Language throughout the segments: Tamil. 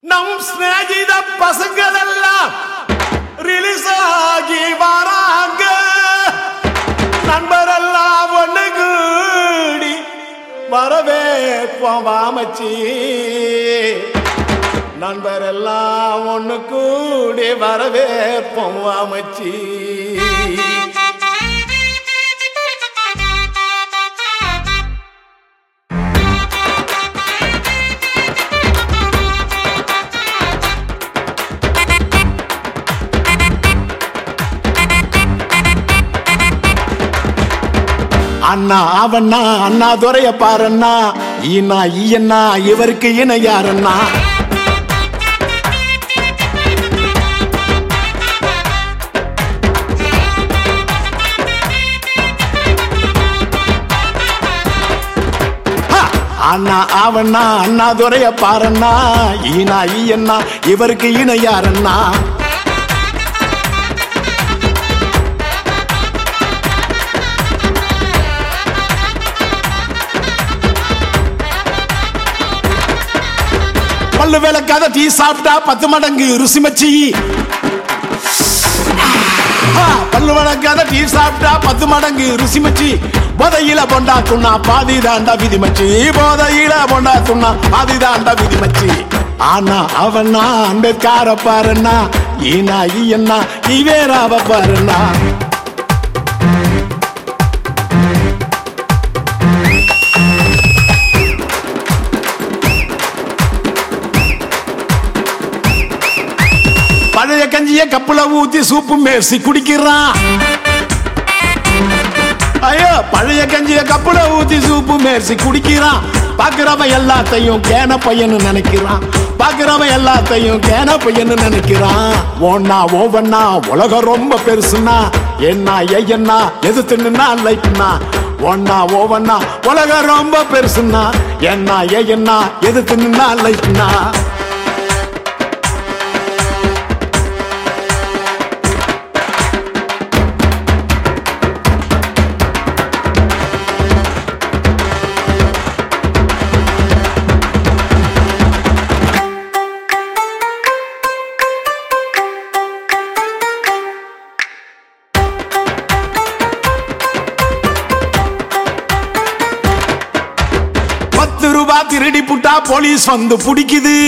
நம் சிநேகித பசங்களெல்லாம் ரிலீஸ் ஆகி வராங்க நண்பரெல்லாம் ஒண்ணு கூடி வரவே போவாமச்சி நண்பரெல்லாம் ஒண்ணு கூடி வரவே போவாமச்சி அண்ணா அவண்ணா அண்ணா துறைய பாருண்ணா ஈனா ஈயண்ணா இவருக்கு இணை யாருண்ணா ஹா! அண்ணா அவண்ணா அண்ணா துறைய பாருண்ணா ஈனா ஈயண்ணா இவருக்கு இணை யாருண்ணா பல்லு விளக்காத டீ சாப்பிட்டா பத்து மடங்கு ருசி மச்சி ஆ, பல்லு விளக்காத டீ சாப்பிட்டா பத்து மடங்கு ருசி மச்சி போதையில பொண்டா துண்ணா பாதி தாண்டா விதி மச்சி போதையில பொண்டா துண்ணா பாதி தாண்டா விதி மச்சி ஆனா அவனா அம்பேத்கார பாருண்ணா ஈனா ஈயண்ணா இவேராவ பாருண்ணா பழைய கஞ்சிய கப்புல ஊத்தி சூப்பு மேசி குடிக்கிறான் ஐயோ பழைய கஞ்சிய கப்புல ஊத்தி சூப்பு மேர்சி குடிக்கிறான் பாக்குறவன் எல்லாத்தையும் கேன பையன்னு நினைக்கிறான் பாக்குறவன் எல்லாத்தையும் கேன பையன்னு நினைக்கிறான் ஒன்னா ஒவ்வொன்னா உலகம் ரொம்ப பெருசுன்னா என்ன ஐயன்னா எது தின்னுனா லைட்னா ஒன்னா ஒவ்வொன்னா உலகம் ரொம்ப பெருசுன்னா என்ன ஐயன்னா எது தின்னுனா லைட்னா பத்து ரூபாய் திருடி புட்டா போலீஸ் வந்து பிடிக்குது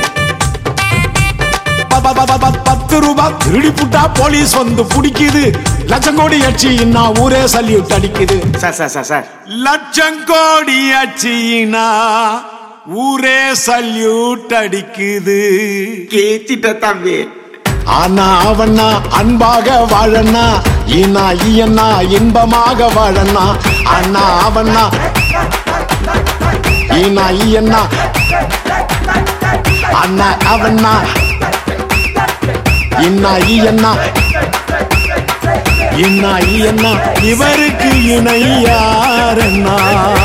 ப- ப- ப- ப- பத்து ரூபாய் திருடி புட்டா போலீஸ் வந்து பிடிக்குது லட்சம் கோடி அச்சின்னா ஊரே சல்யூட் அடிக்குது சார் சார் சார் சார் லட்சம் கோடி அச்சின்னா ஊரே சல்யூட் அடிக்குது கேச்சிட்ட தம்பி ஆனா அவனா அன்பாக வாழனா ஈனா ஈயனா இன்பமாக வாழனா அண்ணா அவனா ஈனா ஈயனா அண்ணா அவனா இன்னா ஈயனா இன்னா ஈயனா இவருக்கு இணை யாரண்ணா